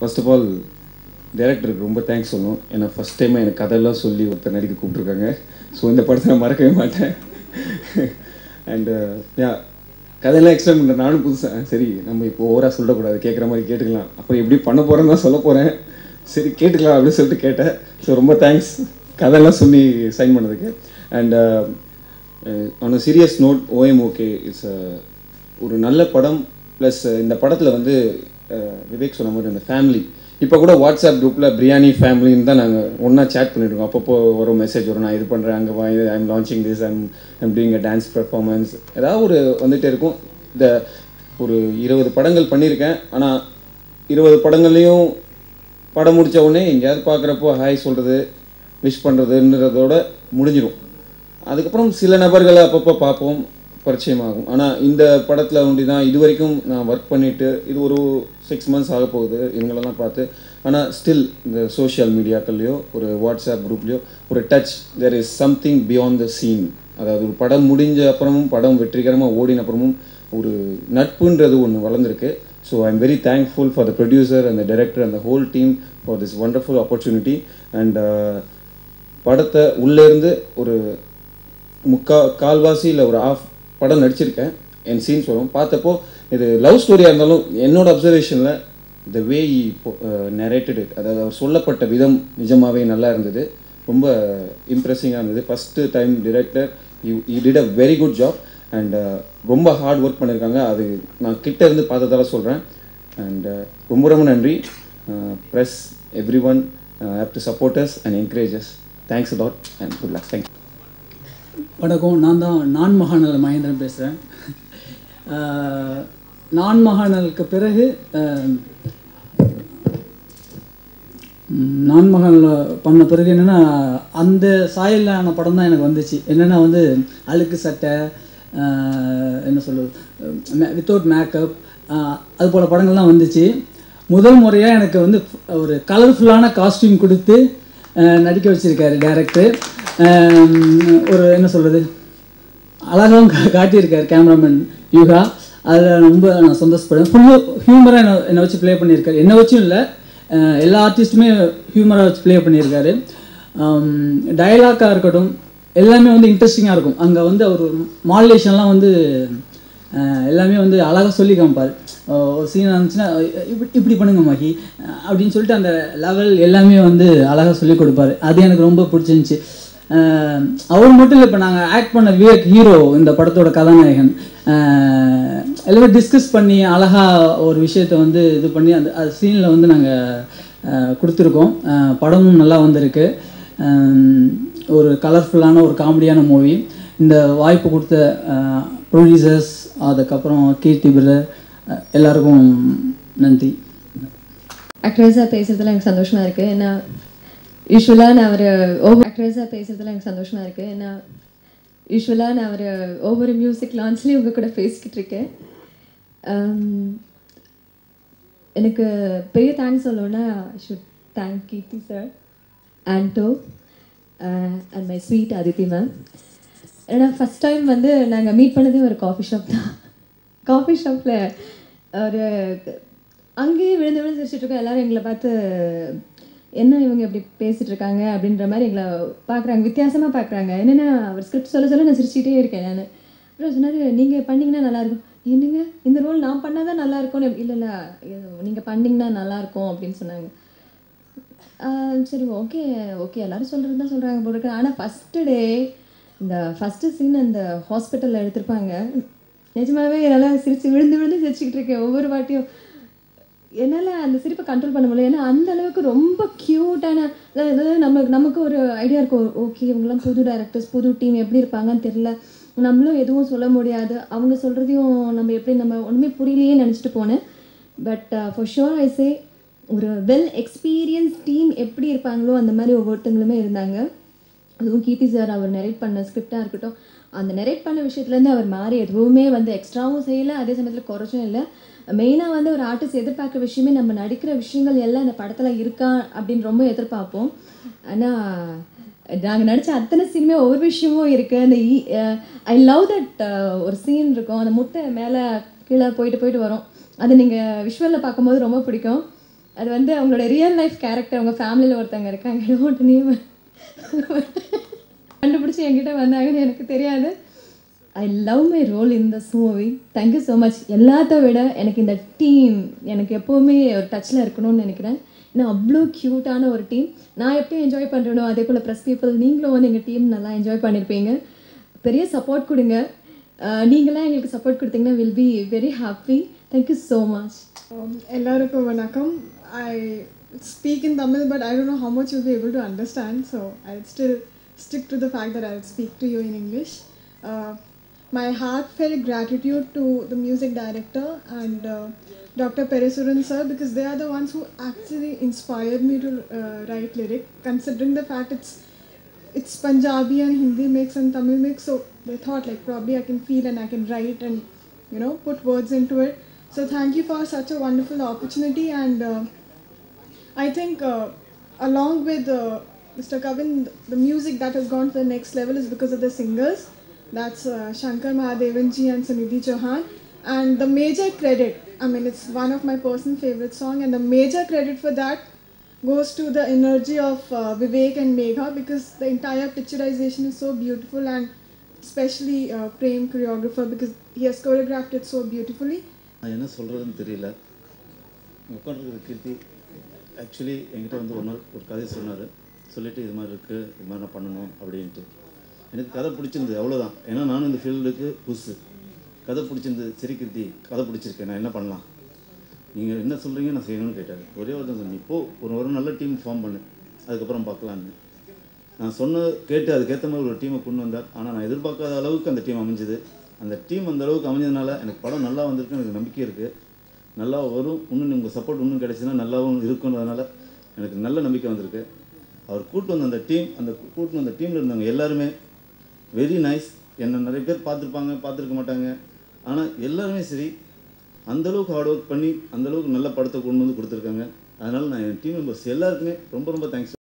First of all டேரக்டருக்கு ரொம்ப thanks சொல்லணும் ஏன்னா ஃபஸ்ட் டைம் எனக்கு கதையெல்லாம் சொல்லி ஒருத்தர் நடிக்க கூப்பிட்ருக்காங்க ஸோ இந்த படத்தை நான் மறக்கவே மாட்டேன் அண்டு யா கதையெல்லாம் எக்ஸ்பிளைன் பண்ணுறேன் நானும் புதுசாக சரி நம்ம இப்போ ஓவராக சொல்லக்கூடாது கேட்குற மாதிரி கேட்டுக்கலாம் அப்புறம் எப்படி பண்ண போகிறேன்னு தான் சொல்ல போகிறேன் சரி கேட்டுக்கலாம் அப்படின்னு சொல்லிட்டு கேட்டேன் ஸோ ரொம்ப தேங்க்ஸ் கதையெல்லாம் சொல்லி சைன் பண்ணதுக்கு and on a serious note ஓஎம் ஓகே இட்ஸ் ஒரு நல்ல படம் ப்ளஸ் இந்த படத்தில் வந்து அஹ், விவேக் சொன்ன மாதிரி அந்த ஃபேமிலி இப்போ கூட வாட்ஸ்அப் குரூப்பில் பிரியாணி ஃபேமிலின்னு தான் நாங்கள் ஒன்றா சேட் பண்ணியிருக்கோம் அப்பப்போ ஒரு மெசேஜ் வரும் நான் இது பண்ணுறேன் அங்கே வா I'm launching this I'm I'm doing a dance performance ஏதாவது ஒரு வந்துகிட்டே இருக்கும் இந்த ஒரு இருபது படங்கள் பண்ணியிருக்கேன் ஆனால் இருபது படங்கள்லையும் படம் முடிச்ச உடனே எங்கேயாவது பார்க்குறப்போ ஹாய் சொல்கிறது விஷ் பண்ணுறதுன்றதோட முடிஞ்சிடும் அதுக்கப்புறம் சில நபர்களை அப்பப்போ பார்ப்போம் பரிச்சயமாகும் ஆனால் இந்த படத்தில் ஒண்டி தான் இது வரைக்கும் நான் ஒர்க் பண்ணிவிட்டு இது ஒரு சிக்ஸ் மந்த்ஸ் ஆக போகுது இவங்களெல்லாம் பார்த்து ஆனால் ஸ்டில் இந்த சோஷியல் மீடியாக்கள்லையோ ஒரு வாட்ஸ்அப் குரூப்லேயோ ஒரு touch there is something beyond the scene அதாவது ஒரு படம் முடிஞ்ச அப்புறமும் படம் வெற்றிகரமாக ஓடின அப்புறமும் ஒரு நட்புன்றது ஒன்று வளர்ந்துருக்கு so I am very thankful for the producer அந்த டைரக்டர் அந்த whole team for this wonderful opportunity and படத்தை உள்ளேருந்து ஒரு முக்கா கால்வாசி இல்லை ஒரு ஆஃப் படம் நடிச்சிருக்கேன் என் சீன்ஸ் வரும் பார்த்தப்போ இது லவ் ஸ்டோரியாக இருந்தாலும் என்னோட அப்சர்வேஷனில் த வே இப்போ நரேட்டட் இட் அதாவது அவர் சொல்லப்பட்ட விதம் நிஜமாவே நல்லா இருந்தது ரொம்ப இம்ப்ரெசிங்காக இருந்தது first time director you you did a very good job and ரொம்ப ஹார்ட் ஒர்க் பண்ணியிருக்காங்க அது நான் கிட்ட இருந்து பார்த்ததால சொல்கிறேன் அண்ட் ரொம்ப ரொம்ப நன்றி press everyone have to supporters and encourages thanks lot and good luck thank you வணக்கம் நான் தான் நான் மகாநல் மகேந்திரன் பேசுகிறேன் நான் மகாநலுக்கு பிறகு ஆஹ், ம், நான் மகானில் பண்ண பிறகு என்னென்னா அந்த சாயலான படம் தான் எனக்கு வந்துச்சு என்னென்னா வந்து அழுக்கு சட்டை ஆஹ், என்ன சொல்லுவது வித்தவுட் மேக்கப் அது போல் படங்கள்லாம் வந்துச்சு முதல் முறையாக எனக்கு வந்து ஒரு கலர்ஃபுல்லான காஸ்டியூம் கொடுத்து ஆஹ், நடிக்க வச்சிருக்காரு டேரக்டர் ஒரு என்ன சொல்கிறது அழகாகவும் கா காட்டியிருக்காரு கேமராமேன் யூகா அதில் ரொம்ப நான் சந்தோஷப்படுறேன் ஃபுல்லு ஹியூமராக என்னை என்னை வச்சு ப்ளே பண்ணியிருக்காரு என்னை வச்சும் இல்லை அஹ் எல்லா ஆர்டிஸ்ட்டுமே ஹியூமராக வச்சு ப்ளே பண்ணியிருக்காரு டயலாக்காக இருக்கட்டும் எல்லாமே வந்து இன்ட்ரெஸ்டிங்காக இருக்கும் அங்கே வந்து அவர் மாடுலேஷன்லாம் வந்து அஹ் எல்லாமே வந்து அழகாக சொல்லி காமிப்பார் அஹ் ஒரு சீன் இருந்துச்சுன்னா அஹ் இப்படி இப்படி பண்ணுங்க மகி அஹ் அப்படின்னு சொல்லிட்டு அந்த லெவல் எல்லாமே வந்து அழகாக சொல்லி கொடுப்பாரு அது எனக்கு ரொம்ப பிடிச்சிருந்துச்சி அஹ் அவர் மட்டும் இல்லை இப்போ நாங்கள் ஆக்ட் பண்ண விவேக் ஹீரோ இந்த படத்தோட கதாநாயகன் அஹ் எல்லாமே டிஸ்கஸ் பண்ணி அழகாக ஒரு விஷயத்தை வந்து இது பண்ணி அந்த அது சீனில் வந்து நாங்கள் கொடுத்துருக்கோம் அஹ் படமும் நல்லா வந்திருக்கு அஹ் ஒரு கலர்ஃபுல்லான ஒரு காமெடியான மூவி இந்த வாய்ப்பு கொடுத்த ப்ரொடியூசர்ஸ் அதுக்கப்புறம் கீர்த்தி பிரதர் எல்லாருக்கும் நன்றி ஆக்ட்ரஸாக பேசுறதுல எனக்கு சந்தோஷமா இருக்கு ஏன்னா யூஸ்வலாக நான் அவர் ஒவ்வொரு ஆக்ட்ரஸாக பேசுறதுல எனக்கு சந்தோஷமா இருக்கு ஏன்னா யூஸ்வலாக நான் அவர் ஒவ்வொரு மியூசிக் லான்ச்லேயும் உங்கள் கூட பேசிக்கிட்டு இருக்கேன் Um, எனக்கு பெரிய தேங்க்ஸ் சொல்லணும்னா should thank Keerthi sir Anto and my sweet Aditi ma'am ஏன்னா ஃபஸ்ட் டைம் வந்து நாங்கள் மீட் பண்ணதே ஒரு காஃபி ஷாப் தான் காஃபி ஷாப்பில் ஒரு அங்கேயே விழுந்து விழுந்து சிரிச்சிட்டு இருக்கோம் எல்லாரும் எங்களை பார்த்து என்ன இவங்க இப்படி பேசிட்டு இருக்காங்க அப்படின்ற மாதிரி எங்களை பார்க்குறாங்க வித்தியாசமாக பார்க்குறாங்க என்னென்னா அவர் ஸ்கிரிப்ட் சொல்ல சொல்ல நான் சிரிச்சிட்டே இருக்கேன் நான் அப்புறம் சொன்னார் நீங்கள் பண்ணீங்கன்னா நல்லாயிருக்கும் என்னங்க இந்த ரோல் நான் பண்ணால் தான் நல்லா இருக்கும்னு இல்லை இல்லை நீங்கள் பண்ணிங்கன்னா நல்லாயிருக்கும் அப்படின்னு சொன்னாங்க ஆஹ் சரி ஓகே ஓகே எல்லாரும் சொல்கிறது தான் சொல்கிறாங்க போல இருக்கு ஆனால் ஃபஸ்ட்டு டே இந்த ஃபஸ்ட்டு சீன் அந்த ஹாஸ்பிட்டலில் எடுத்திருப்பாங்க நிஜமாவே என்னால் சிரிச்சு விழுந்து விழுந்து சிரிச்சுக்கிட்டு இருக்கேன் ஒவ்வொரு வாட்டியும் என்னால் அந்த சிரிப்பை கண்ட்ரோல் பண்ண முடியல ஏன்னா அந்த அளவுக்கு ரொம்ப க்யூட்டான அதாவது நம்ம நமக்கு ஒரு ஐடியா இருக்கும் ஓகே இவங்கெல்லாம் புது டேரக்டர்ஸ் புது டீம் எப்படி இருப்பாங்கன்னு தெரில நம்மளும் எதுவும் சொல்ல முடியாது அவங்க சொல்கிறதையும் நம்ம எப்படி நம்ம ஒன்றுமே புரியலையே நினச்சிட்டு போனேன் but for sure I say ஒரு வெல் எக்ஸ்பீரியன்ஸ் டீம் எப்படி இருப்பாங்களோ அந்த மாதிரி ஒவ்வொருத்தங்களுமே இருந்தாங்க அதுவும் கீர்த்தி சார் அவர் நெரேட் பண்ண ஸ்கிரிப்டாக இருக்கட்டும் அந்த நெரேட் பண்ண விஷயத்துலேருந்து அவர் மாறி எதுவுமே வந்து எக்ஸ்ட்ராவும் செய்யலை அதே சமயத்தில் குறைச்சும் இல்லை மெயினாக வந்து ஒரு ஆர்டிஸ்ட் எதிர்பார்க்குற விஷயமே நம்ம நடிக்கிற விஷயங்கள் எல்லாம் இந்த படத்தில் இருக்கா அப்படின்னு ரொம்ப எதிர்பார்ப்போம் ஆனால் நாங்கள் நடித்த அத்தனை சீனுமே ஒவ்வொரு விஷயமும் இருக்குது அந்த ஐ லவ் தட் ஒரு சீன் இருக்கும் அந்த முட்டை மேலே கீழே போயிட்டு போயிட்டு வரும் அது நீங்கள் விஷுவலில் பார்க்கும்போது ரொம்ப பிடிக்கும் அது வந்து அவங்களோட ரியல் லைஃப் கேரக்டர் அவங்க ஃபேமிலியில் ஒருத்தவங்க இருக்காங்க டோன்ட் நேம் கண்டுபிடிச்சி என்கிட்ட வந்தாங்கன்னு எனக்கு தெரியாது I love my role in this movie thank you so much எல்லாத்த விட எனக்கு இந்த டீம் எனக்கு எப்போவுமே ஒரு டச்சில் இருக்கணும்னு நினைக்கிறேன் ஏன்னா அவ்வளோ க்யூட்டான ஒரு டீம் நான் எப்படி என்ஜாய் பண்ணுறனோ அதே போல் ப்ரெஸ் பீப்புள் நீங்களும் வந்து எங்கள் டீம் நல்லா என்ஜாய் பண்ணியிருப்பீங்க பெரிய சப்போர்ட் கொடுங்க அஹ் நீங்களாம் எங்களுக்கு சப்போர்ட் கொடுத்தீங்கன்னா will be very happy thank you so much Um, எல்லாருக்கும் வணக்கம் I speak in Tamil but I don't know how much you be able to understand so I still stick to the fact that I speak to you in English my heart felt gratitude to the music director and uh, Dr. Peresuran sir because they are the ones who actually inspired me to uh, write lyric considering the fact it's it's Punjabi and Hindi mix and Tamil mix so they thought like probably I can feel and I can write and you know put words into it so thank you for such a wonderful opportunity and uh, I think uh, along with uh, Mr. Kavin, the music that has gone to the next level is because of the singers. That's uh, Shankar Mahadevanji and Sunidhi Chauhan. And the major credit, I mean, it's one of my personal favorite song, and the major credit for that goes to the energy of uh, Vivek and Megha because the entire picturization is so beautiful and especially uh, Prem choreographer because he has choreographed it so beautifully. நான் என்ன சொல்கிறதுன்னு தெரியல உட்காந்துருக்கிற கீர்த்தி actually என்கிட்ட வந்து ஒரு நாள் ஒரு கதை சொன்னார் சொல்லிவிட்டு இது மாதிரி இருக்குது இது மாதிரி நான் பண்ணணும் அப்படின்ட்டு எனக்கு கதை பிடிச்சிருந்தது அவ்வளோதான் ஏன்னா நானும் இந்த ஃபீல்டுக்கு புதுசு கதை பிடிச்சிருந்தது சரி கீர்த்தி கதை பிடிச்சிருக்கேன் நான் என்ன பண்ணலாம் நீங்கள் என்ன சொல்கிறீங்க நான் செய்யணும்னு கேட்டார் ஒரே ஒரு சொன்னேன் இப்போ ஒரு ஒரு நல்ல டீம் ஃபார்ம் பண்ணு அதுக்கப்புறம் பார்க்கலான்னு நான் சொன்ன கேட்டு அதுக்கேற்ற மாதிரி ஒரு டீமை கொண்டு வந்தார் ஆனால் நான் எதிர்பார்க்காத அளவுக்கு அந்த டீம் அமைஞ்சுது அந்த டீம் அந்த அளவுக்கு அமைஞ்சதுனால எனக்கு படம் நல்லா வந்திருக்கு எனக்கு நம்பிக்கை இருக்குது நல்லா வரும் இன்னும் உங்கள் சப்போர்ட் இன்னும் கிடைச்சுன்னா நல்லாவும் இருக்குன்றதுனால எனக்கு நல்ல நம்பிக்கை வந்திருக்கு அவர் கூட்டு வந்த அந்த டீம் அந்த கூட்டு வந்த டீமில் இருந்தவங்க எல்லாருமே வெரி நைஸ் என்ன நிறைய பேர் பார்த்துருப்பாங்க பார்த்துருக்க மாட்டாங்க ஆனால் எல்லாருமே சரி அந்தளவுக்கு ஹார்ட் ஒர்க் பண்ணி அந்தளவுக்கு நல்ல படத்தை கொண்டு வந்து கொடுத்துருக்காங்க அதனால் நான் என் டீம் மெம்பர்ஸ் எல்லாருக்குமே ரொம்ப ரொம்ப தேங்க்ஸ்